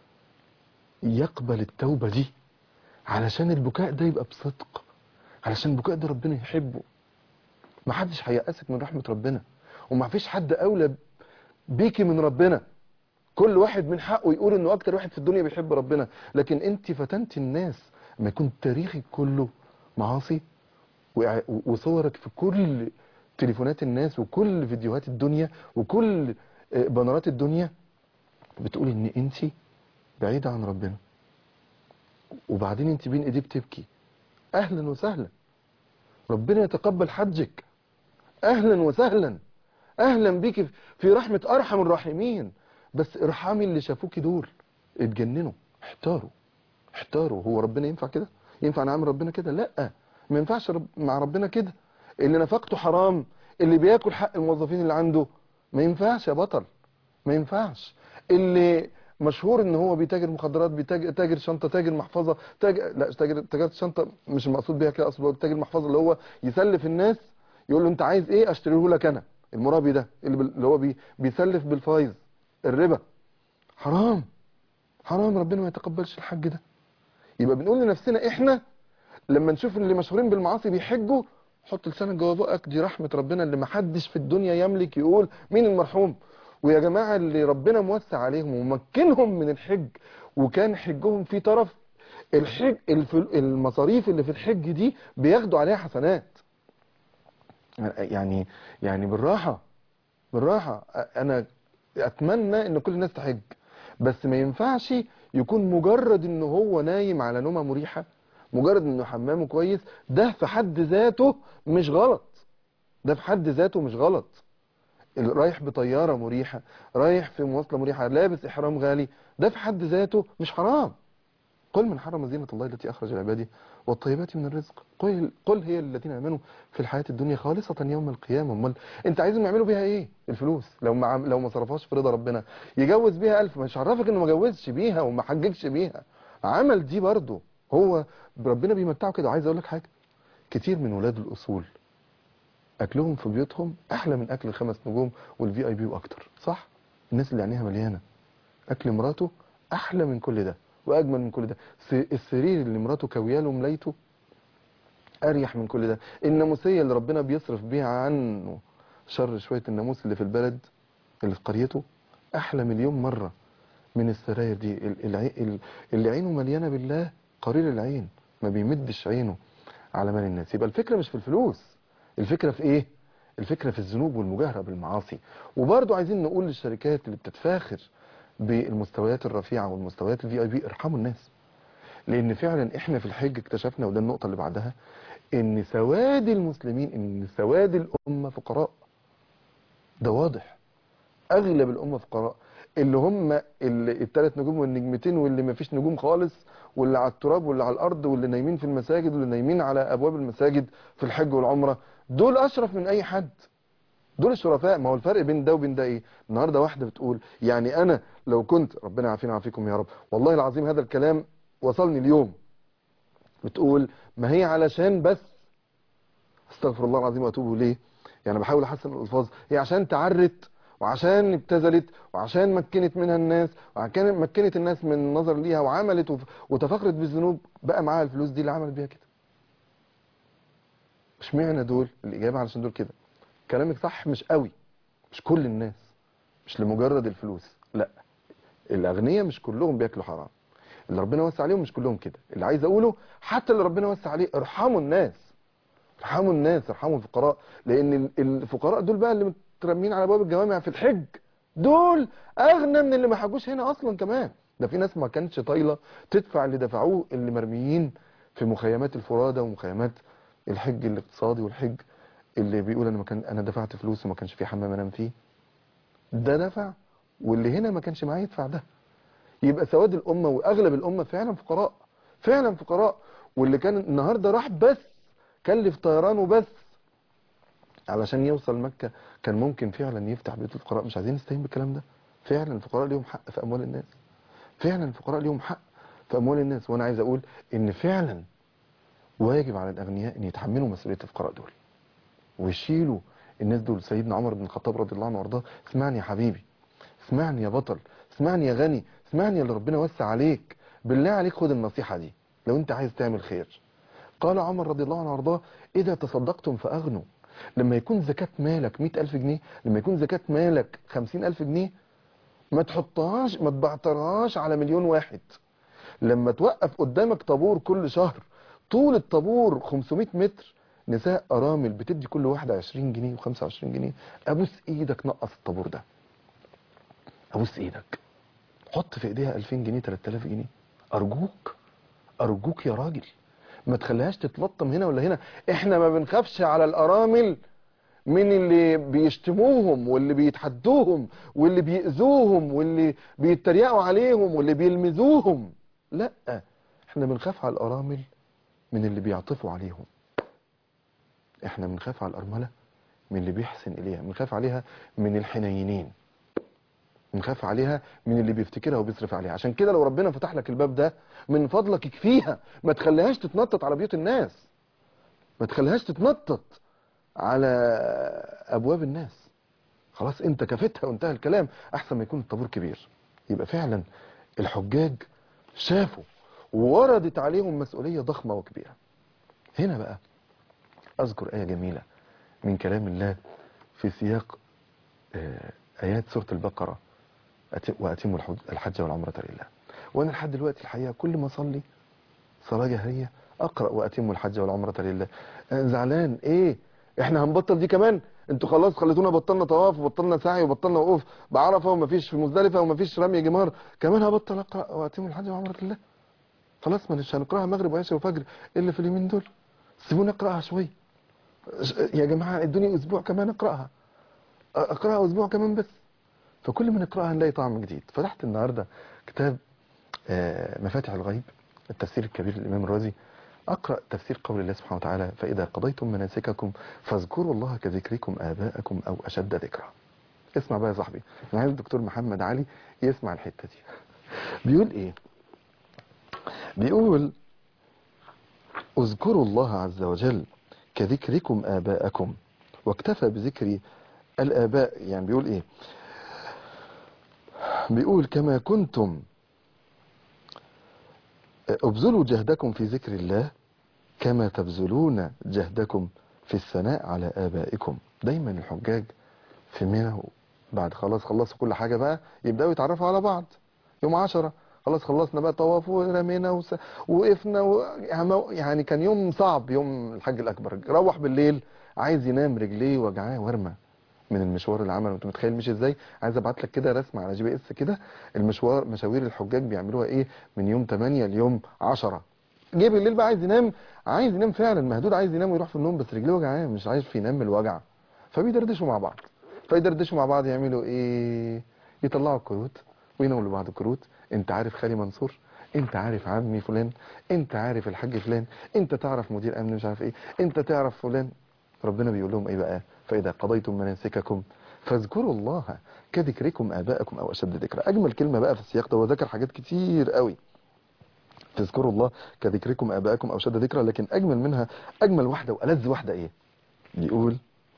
يقبل التوبه دي علشان البكاء ده يبقى بصدق علشان البكاء ده ربنا يحبه ما حدش هيأسك من رحمه ربنا وما فيش حد اولى بيكي من ربنا كل واحد من حقه يقول انه اكتر واحد في الدنيا بيحب ربنا لكن انت فتنت الناس لما يكون تاريخك كله معاصي وع- وصورك في كل تليفونات الناس وكل فيديوهات الدنيا وكل آه، بنرات الدنيا بتقول ان انت بعيدة عن ربنا وبعدين انت بين ايديه بتبكي اهلا وسهلا ربنا يتقبل حجك اهلا وسهلا اهلا بيك في رحمة ارحم الراحمين بس ارحمي اللي شافوكي دول اتجننوا احتاروا احتاروا هو ربنا ينفع كده ينفع نعمل ربنا كده لا ما ينفعش رب مع ربنا كده اللي نفقته حرام اللي بياكل حق الموظفين اللي عنده ما ينفعش يا بطل ما ينفعش اللي مشهور ان هو بيتاجر مخدرات بيتاجر تاجر شنطه تاجر محفظه تاجر لا تاجر تاجر شنطه مش المقصود بيها كده اقصد بقول تاجر محفظه اللي هو يسلف الناس يقول له انت عايز ايه اشتريه لك انا المرابي ده اللي, بال- اللي هو بي بيسلف بالفايز الربا حرام حرام ربنا ما يتقبلش الحج ده يبقى بنقول لنفسنا احنا لما نشوف اللي مشهورين بالمعاصي بيحجوا حط لسانك جوه بقك دي رحمه ربنا اللي ما حدش في الدنيا يملك يقول مين المرحوم ويا جماعه اللي ربنا موسع عليهم ومكنهم من الحج وكان حجهم في طرف الحج الف- المصاريف اللي في الحج دي بياخدوا عليها حسنات يعني يعني بالراحه بالراحه انا اتمنى ان كل الناس تحج بس ما ينفعش يكون مجرد ان هو نايم على نومه مريحه مجرد انه حمامه كويس ده في حد ذاته مش غلط ده في حد ذاته مش غلط اللي رايح بطياره مريحه رايح في مواصله مريحه لابس احرام غالي ده في حد ذاته مش حرام قل من حرم زينة الله التي أخرج لعباده والطيبات من الرزق قل, قل هي الذين آمنوا في الحياة الدنيا خالصة يوم القيامة امال أنت عايزهم يعملوا بيها إيه الفلوس لو ما عم- لو ما صرفهاش في رضا ربنا يجوز بيها ألف مش عرفك إنه ما جوزش بيها وما حججش بيها عمل دي برضه هو ربنا بيمتعه كده عايز أقول لك حاجة كتير من ولاد الأصول أكلهم في بيوتهم أحلى من أكل الخمس نجوم والفي أي بي وأكتر صح الناس اللي عينيها مليانة أكل مراته أحلى من كل ده واجمل من كل ده س- السرير اللي مراته كوياله ملايته اريح من كل ده الناموسيه اللي ربنا بيصرف بيها عنه شر شويه الناموس اللي في البلد اللي في قريته احلى مليون مره من السراير دي ال- العي- ال- اللي عينه مليانه بالله قرير العين ما بيمدش عينه على مال الناس يبقى الفكره مش في الفلوس الفكره في ايه الفكره في الذنوب والمجاهره بالمعاصي وبرضه عايزين نقول للشركات اللي بتتفاخر بالمستويات الرفيعه والمستويات الفي اي بي ارحموا الناس لان فعلا احنا في الحج اكتشفنا وده النقطه اللي بعدها ان سواد المسلمين ان سواد الامه فقراء ده واضح اغلب الامه فقراء اللي هم اللي الثلاث نجوم والنجمتين واللي ما فيش نجوم خالص واللي على التراب واللي على الارض واللي نايمين في المساجد واللي نايمين على ابواب المساجد في الحج والعمره دول اشرف من اي حد دول الشرفاء ما هو الفرق بين ده وبين ده ايه النهارده واحده بتقول يعني انا لو كنت ربنا يعافينا ويعافيكم يا رب والله العظيم هذا الكلام وصلني اليوم بتقول ما هي علشان بس استغفر الله العظيم واتوب اليه يعني بحاول احسن الالفاظ هي عشان تعرت وعشان ابتذلت وعشان مكنت منها الناس وعشان مكنت الناس من النظر ليها وعملت وف- وتفاخرت بالذنوب بقى معاها الفلوس دي اللي عملت بيها كده مش معنى دول الاجابه علشان دول كده كلامك صح مش قوي مش كل الناس مش لمجرد الفلوس لا الاغنياء مش كلهم بياكلوا حرام اللي ربنا وسع عليهم مش كلهم كده اللي عايز اقوله حتى اللي ربنا وسع عليه ارحموا الناس ارحموا الناس ارحموا الفقراء لان ال- الفقراء دول بقى اللي مترمين على باب الجوامع في الحج دول اغنى من اللي ما حجوش هنا اصلا كمان ده في ناس ما كانتش طايله تدفع اللي دفعوه اللي مرميين في مخيمات الفرادة ومخيمات الحج الاقتصادي والحج اللي بيقول انا ما كان انا دفعت فلوس وما كانش في حمام انام فيه ده دفع واللي هنا ما كانش معاه يدفع ده يبقى سواد الامه واغلب الامه فعلا فقراء فعلا فقراء واللي كان النهارده راح بس كلف طيرانه بس علشان يوصل مكة كان ممكن فعلا يفتح بيوت الفقراء مش عايزين نستهين بالكلام ده فعلا الفقراء ليهم حق في أموال الناس فعلا الفقراء ليهم حق في أموال الناس وأنا عايز أقول إن فعلا واجب على الأغنياء إن يتحملوا مسؤولية الفقراء دول ويشيلوا الناس دول سيدنا عمر بن الخطاب رضي الله عنه وارضاه اسمعني يا حبيبي اسمعني يا بطل اسمعني يا غني اسمعني اللي ربنا وسع عليك بالله عليك خد النصيحة دي لو انت عايز تعمل خير قال عمر رضي الله عنه وارضاه إذا تصدقتم فأغنوا لما يكون زكاة مالك مئة ألف جنيه لما يكون زكاة مالك خمسين ألف جنيه ما تحطهاش ما تبعترهاش على مليون واحد لما توقف قدامك طابور كل شهر طول الطابور 500 متر نساء أرامل بتدي كل واحدة 20 جنيه و25 جنيه أبوس إيدك نقص الطابور ده أبوس إيدك حط في إيديها 2000 جنيه 3000 جنيه أرجوك أرجوك يا راجل ما تخليهاش تتلطم هنا ولا هنا احنا ما بنخافش على الأرامل من اللي بيشتموهم واللي بيتحدوهم واللي بيأذوهم واللي بيتريقوا عليهم واللي بيلمزوهم لا احنا بنخاف على الأرامل من اللي بيعطفوا عليهم احنا بنخاف على الأرملة من اللي بيحسن إليها بنخاف عليها من الحنينين بنخاف عليها من اللي بيفتكرها وبيصرف عليها عشان كده لو ربنا فتح لك الباب ده من فضلك اكفيها ما تخليهاش تتنطط على بيوت الناس ما تخليهاش تتنطط على ابواب الناس خلاص انت كفتها وانتهى الكلام احسن ما يكون الطابور كبير يبقى فعلا الحجاج شافوا ووردت عليهم مسؤولية ضخمة وكبيرة هنا بقى اذكر آية جميلة من كلام الله في سياق آه، آيات سورة البقرة أت- وأتموا الحج- الحج والعمرة لله وأنا لحد دلوقتي الحقيقة كل ما أصلي صلاة جهرية أقرأ وأتموا الحج والعمرة لله أنا زعلان إيه إحنا هنبطل دي كمان انتوا خلاص خليتونا بطلنا طواف وبطلنا سعي وبطلنا وقوف بعرفة ومفيش في مزدلفة ومفيش رمي جمار كمان هبطل أقرأ وأتموا الحج والعمرة لله خلاص ما مش هنقرأها مغرب وعشاء وفجر إلا في اليومين دول سيبوني أقرأها شوية يا جماعة ادوني أسبوع كمان أقرأها أقرأها أسبوع كمان بس فكل ما نقرأها نلاقي طعم جديد فتحت النهاردة كتاب آه، مفاتح الغيب التفسير الكبير للإمام الرازي أقرأ تفسير قول الله سبحانه وتعالى فإذا قضيتم مناسككم فاذكروا الله كذكركم آباءكم أو أشد ذكرا اسمع بقى يا صاحبي أنا عايز الدكتور محمد علي يسمع الحتة دي بيقول إيه بيقول اذكروا الله عز وجل كذكركم آباءكم واكتفى بذكر الآباء يعني بيقول إيه بيقول كما كنتم ابذلوا جهدكم في ذكر الله كما تبذلون جهدكم في الثناء على آبائكم دايما الحجاج في منى بعد خلاص خلصوا كل حاجة بقى يبدأوا يتعرفوا على بعض يوم عشرة خلاص خلصنا بقى طواف ورمينا وس... وقفنا و... يعني كان يوم صعب يوم الحج الأكبر روح بالليل عايز ينام رجليه وجعاه ورمه من المشوار اللي عمله انت متخيل مش ازاي عايز ابعت لك كده رسمه على جي بي اس كده المشوار مشاوير الحجاج بيعملوها ايه من يوم 8 ليوم 10 جه بالليل بقى عايز ينام عايز ينام فعلا مهدود عايز ينام ويروح في النوم بس رجليه وجعاه مش عارف ينام من الوجع فبيدردشوا مع بعض فيدردشوا مع بعض يعملوا ايه يطلعوا الكروت ويناولوا بعض الكروت انت عارف خالي منصور انت عارف عمي فلان انت عارف الحاج فلان انت تعرف مدير امن مش عارف ايه انت تعرف فلان ربنا بيقول لهم ايه بقى فإذا قضيتم مناسككم فاذكروا الله كذكركم آباءكم أو أشد ذكرا أجمل كلمة بقى في السياق ده وذكر حاجات كتير قوي تذكروا الله كذكركم آباءكم أو أشد ذكرا لكن أجمل منها أجمل واحدة وألذ واحدة إيه يقول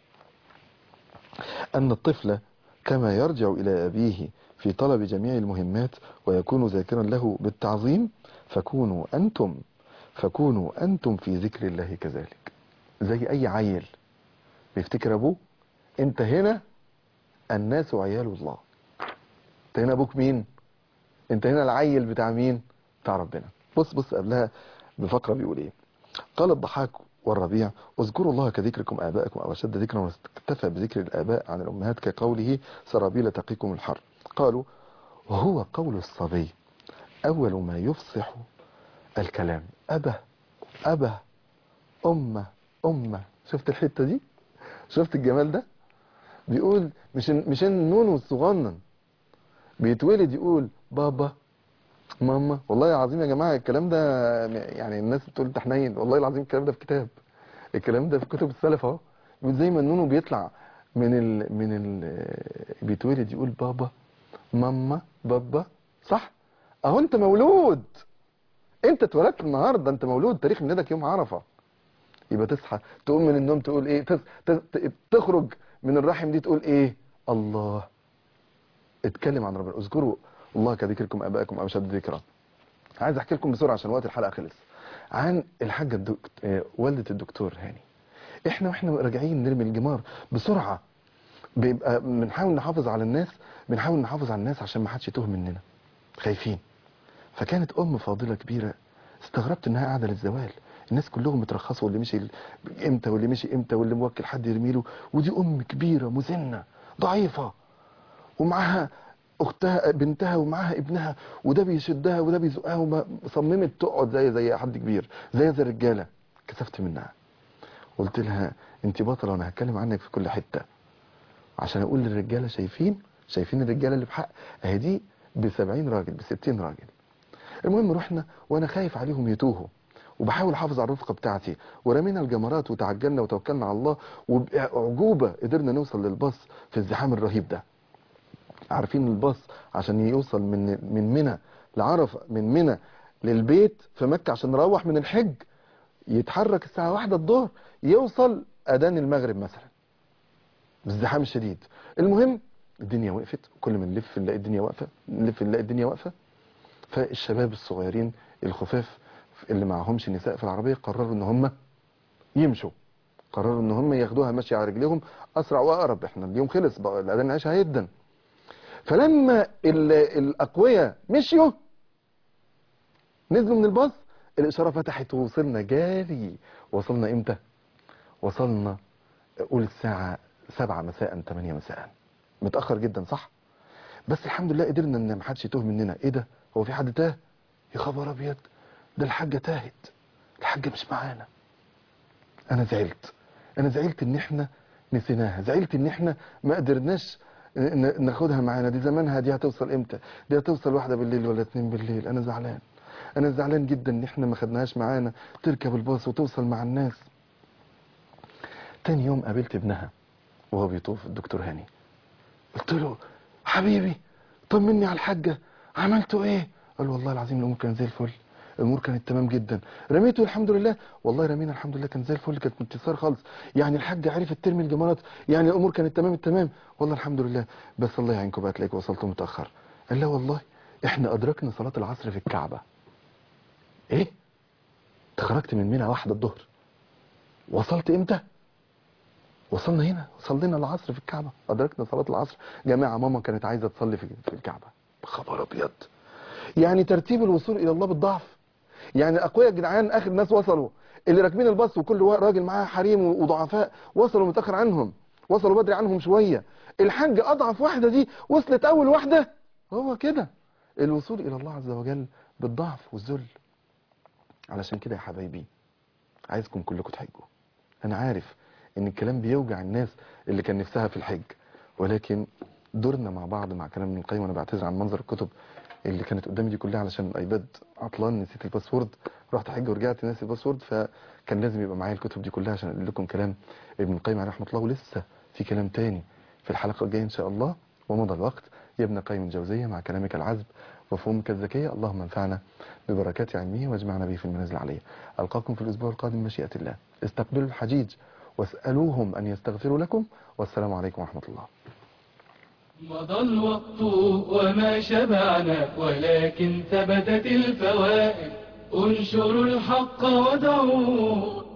أن الطفل كما يرجع إلى أبيه في طلب جميع المهمات ويكون ذاكرا له بالتعظيم فكونوا أنتم فكونوا أنتم في ذكر الله كذلك زي أي عيل بيفتكر أبوه أنت هنا الناس عيال الله أنت هنا أبوك مين أنت هنا العيل بتاع مين بتاع ربنا بص بص قبلها بفقرة بيقول إيه قال الضحاك والربيع اذكروا الله كذكركم آباءكم أو أشد ذكرا واكتفى بذكر الآباء عن الأمهات كقوله سرابيل تقيكم الحر قالوا وهو قول الصبي أول ما يفصح الكلام أبه أبه أمة أمة شفت الحتة دي شفت الجمال ده بيقول مش مش النون الصغنن بيتولد يقول بابا ماما والله العظيم يا جماعة الكلام ده يعني الناس بتقول انت حنين والله العظيم الكلام ده في كتاب الكلام ده في كتب السلف اهو بيقول زي ما النونو بيطلع من ال من ال بيتولد يقول بابا ماما بابا صح اهو انت مولود انت اتولدت النهارده انت مولود تاريخ ميلادك يوم عرفه يبقى تصحى تقوم من النوم تقول ايه تس تس تخرج من الرحم دي تقول ايه الله اتكلم عن ربنا اذكروا الله كذكركم ابائكم او اشد ذكرا عايز احكي لكم بسرعه عشان وقت الحلقه خلص عن الحاجه الدكت... اه والده الدكتور هاني احنا واحنا راجعين نرمي الجمار بسرعه بيبقى بنحاول نحافظ على الناس بنحاول نحافظ على الناس عشان ما حدش يتوه مننا خايفين فكانت ام فاضله كبيره استغربت انها قاعده للزوال الناس كلهم مترخصوا واللي مشي امتى واللي مشي امتى واللي موكل حد يرمي له ودي ام كبيره مسنه ضعيفه ومعاها اختها بنتها ومعاها ابنها وده بيشدها وده بيزقها وصممت تقعد زي زي حد كبير زي زي الرجاله كسفت منها قلت لها انت بطله وانا هتكلم عنك في كل حته عشان اقول للرجاله شايفين شايفين الرجاله اللي بحق اهي دي ب 70 راجل ب 60 راجل المهم رحنا وانا خايف عليهم يتوهوا وبحاول احافظ على الرفقه بتاعتي ورمينا الجمرات وتعجلنا وتوكلنا على الله وبأعجوبه قدرنا نوصل للباص في الزحام الرهيب ده عارفين الباص عشان يوصل من من منى لعرفه من منى للبيت في مكه عشان نروح من الحج يتحرك الساعه واحدة الظهر يوصل اذان المغرب مثلا بالزحام الشديد المهم الدنيا وقفت كل ما نلف نلاقي الدنيا واقفه نلف نلاقي الدنيا واقفه فالشباب الصغيرين الخفاف اللي معهمش نساء في العربيه قرروا ان هم يمشوا قرروا ان هم ياخدوها ماشيه على رجليهم اسرع واقرب احنا اليوم خلص بقى الاذان العشاء هيدن فلما الاقوياء مشيوا نزلوا من الباص الاشاره فتحت ووصلنا جاري وصلنا امتى وصلنا قول الساعه 7 مساء 8 مساء متاخر جدا صح بس الحمد لله قدرنا ان ما حدش يتوه مننا ايه ده هو في حد تاه يا خبر ابيض ده الحاجه تاهت الحاجه مش معانا انا زعلت انا زعلت ان احنا نسيناها زعلت ان احنا ما قدرناش ناخدها معانا دي زمانها دي هتوصل امتى دي هتوصل واحدة بالليل ولا اتنين بالليل انا زعلان انا زعلان جدا ان احنا ما خدناهاش معانا تركب الباص وتوصل مع الناس تاني يوم قابلت ابنها وهو بيطوف الدكتور هاني قلت له حبيبي طمني على الحاجة عملتوا ايه قال والله العظيم الامور كانت زي الفل الامور كانت تمام جدا رميته الحمد لله والله رمينا الحمد لله كان زي الفل كانت انتصار خالص يعني الحاجه عرفت ترمي الجمرات يعني الامور كانت تمام التمام والله الحمد لله بس الله يعينكم بقى تلاقيكم وصلتوا متاخر قال لا والله احنا ادركنا صلاه العصر في الكعبه ايه تخرجت من منى واحده الظهر وصلت امتى وصلنا هنا صلينا العصر في الكعبه ادركنا صلاه العصر جماعه ماما كانت عايزه تصلي في الكعبه خبر ابيض يعني ترتيب الوصول الى الله بالضعف يعني الاقوياء يا جدعان اخر ناس وصلوا اللي راكبين الباص وكل راجل معاه حريم وضعفاء وصلوا متاخر عنهم وصلوا بدري عنهم شويه الحاج اضعف واحده دي وصلت اول واحده هو كده الوصول الى الله عز وجل بالضعف والذل علشان كده يا حبايبي عايزكم كلكم تحجوا انا عارف ان الكلام بيوجع الناس اللي كان نفسها في الحج ولكن دورنا مع بعض مع كلام ابن القيم وانا بعتذر عن منظر الكتب اللي كانت قدامي دي كلها علشان الايباد عطلان نسيت الباسورد رحت حج ورجعت ناسي الباسورد فكان لازم يبقى معايا الكتب دي كلها عشان اقول لكم كلام ابن القيم عليه رحمه الله ولسه في كلام تاني في الحلقة الجاية إن شاء الله ومضى الوقت يا ابن قيم الجوزية مع كلامك العذب وفهمك الذكية اللهم انفعنا ببركات علمه واجمعنا به في المنازل العليا ألقاكم في الأسبوع القادم مشيئة الله استقبلوا الحجيج واسألوهم أن يستغفروا لكم والسلام عليكم ورحمة الله مضى الوقت وما شبعنا ولكن ثبتت الفوائد انشروا الحق ودعوه